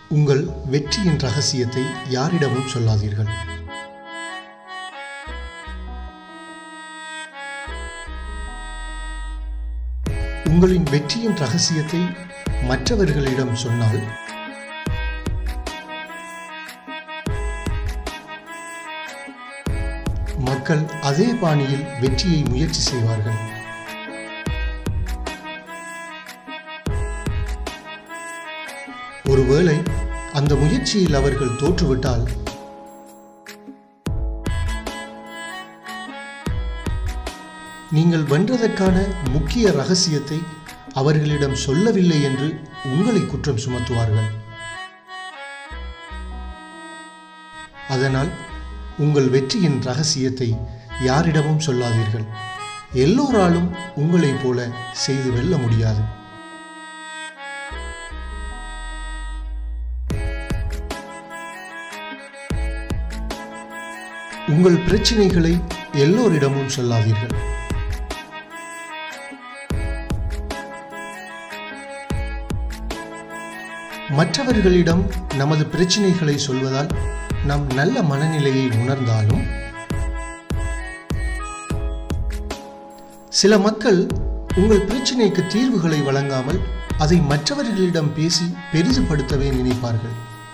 உங்கள் வெற்றியின் ரகசியத்தை யாரிடமும் சொல்லாதீர்கள் உங்களின் வெற்றியின் ரகசியத்தை மற்றவர்களிடம் சொன்னால் மக்கள் அதே பாணியில் வெற்றியை முயற்சி செய்வார்கள் ஒருவேளை அந்த முயற்சியில் அவர்கள் தோற்றுவிட்டால் நீங்கள் வென்றதற்கான முக்கிய ரகசியத்தை அவர்களிடம் சொல்லவில்லை என்று உங்களை குற்றம் சுமத்துவார்கள் அதனால் உங்கள் வெற்றியின் ரகசியத்தை யாரிடமும் சொல்லாதீர்கள் எல்லோராலும் உங்களைப் போல செய்து வெல்ல முடியாது உங்கள் பிரச்சனைகளை எல்லோரிடமும் சொல்லாதீர்கள் மற்றவர்களிடம் நமது பிரச்சனைகளை சொல்வதால் நம் நல்ல மனநிலையை உணர்ந்தாலும் சில மக்கள் உங்கள் பிரச்சனைக்கு தீர்வுகளை வழங்காமல் அதை மற்றவர்களிடம் பேசி பெரிதுபடுத்தவே நினைப்பார்கள்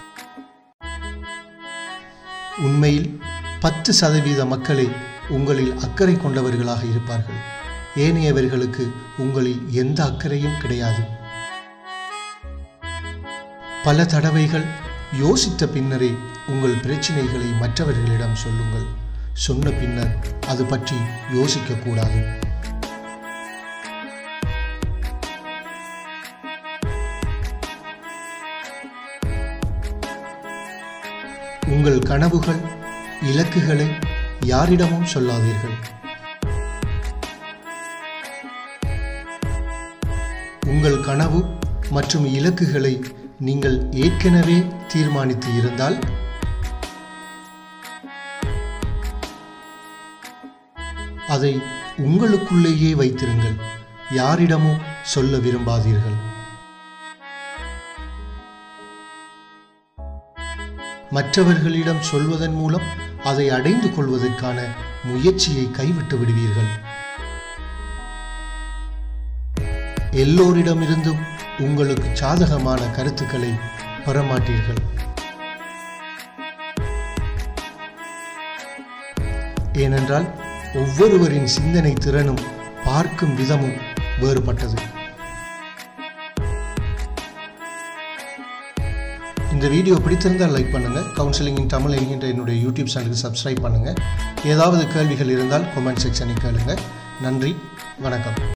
உண்மையில் பத்து சதவீத மக்களே உங்களில் அக்கறை கொண்டவர்களாக இருப்பார்கள் ஏனையவர்களுக்கு உங்களில் எந்த அக்கறையும் கிடையாது பல தடவைகள் யோசித்த பின்னரே உங்கள் பிரச்சனைகளை மற்றவர்களிடம் சொல்லுங்கள் சொன்ன பின்னர் அது பற்றி யோசிக்க கூடாது உங்கள் கனவுகள் இலக்குகளை யாரிடமும் சொல்லாதீர்கள் உங்கள் கனவு மற்றும் இலக்குகளை நீங்கள் ஏற்கனவே தீர்மானித்து இருந்தால் அதை உங்களுக்குள்ளேயே வைத்திருங்கள் யாரிடமும் சொல்ல விரும்பாதீர்கள் மற்றவர்களிடம் சொல்வதன் மூலம் அதை அடைந்து கொள்வதற்கான முயற்சியை கைவிட்டு விடுவீர்கள் எல்லோரிடமிருந்தும் உங்களுக்கு சாதகமான கருத்துக்களை பெறமாட்டீர்கள் ஏனென்றால் ஒவ்வொருவரின் சிந்தனை திறனும் பார்க்கும் விதமும் வேறுபட்டது இந்த வீடியோ பிடித்திருந்தால் லைக் பண்ணுங்கள் கவுன்சிலிங் இன் தமிழ் என்கின்ற என்னுடைய யூடியூப் சேனலுக்கு சப்ஸ்கிரைப் பண்ணுங்கள் ஏதாவது கேள்விகள் இருந்தால் கமெண்ட் செக்ஷனில் கேளுங்க நன்றி வணக்கம்